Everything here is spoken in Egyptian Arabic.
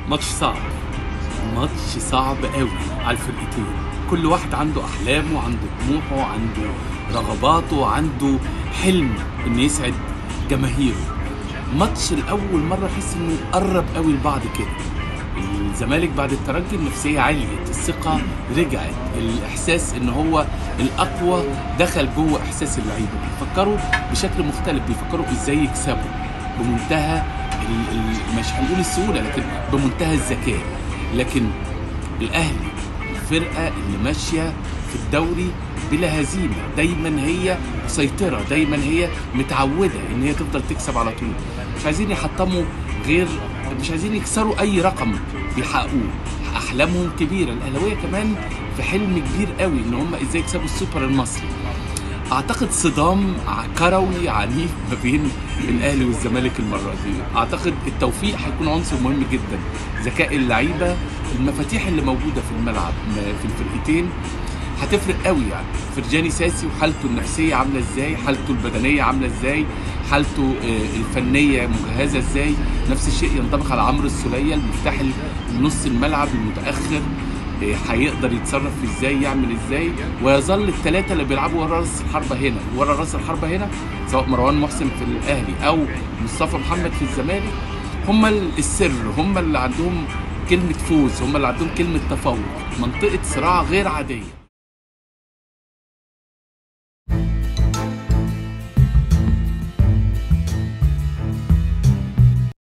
ماتش صعب ماتش صعب قوي على الفرقتين كل واحد عنده احلامه عنده طموحه عنده رغباته عنده حلم انه يسعد جماهيره ماتش الاول مره احس انه قرب قوي لبعض كده الزمالك بعد الترجي النفسيه عليت الثقه رجعت الاحساس ان هو الاقوى دخل جوه احساس اللعيبه بيفكروا بشكل مختلف بيفكروا ازاي يكسبوا بمنتهى ال- ال- مش هنقول السهوله لكن بمنتهى الذكاء لكن الاهلي الفرقه اللي ماشيه في الدوري بلا هزيمه دايما هي مسيطره دايما هي متعوده ان هي تفضل تكسب على طول مش عايزين يحطموا غير مش عايزين يكسروا اي رقم بيحققوه احلامهم كبيره الاهلاويه كمان في حلم كبير قوي ان هم ازاي يكسبوا السوبر المصري اعتقد صدام ع- كروي عنيف ما بين الاهلي والزمالك المره دي اعتقد التوفيق هيكون عنصر مهم جدا ذكاء اللعيبه المفاتيح اللي موجوده في الملعب م- في الفرقتين هتفرق قوي يعني فرجاني ساسي وحالته النفسيه عامله ازاي حالته البدنيه عامله ازاي حالته آه، الفنيه مجهزه ازاي نفس الشيء ينطبق على عمرو السوليه المفتاح نص الملعب المتاخر إيه، هيقدر يتصرف ازاي يعمل ازاي ويظل الثلاثه اللي بيلعبوا ورا راس الحربه هنا ورا راس الحربه هنا سواء مروان محسن في الاهلي او مصطفى محمد في الزمالك هم السر هم اللي عندهم كلمه فوز هم اللي عندهم كلمه تفوق منطقه صراع غير عاديه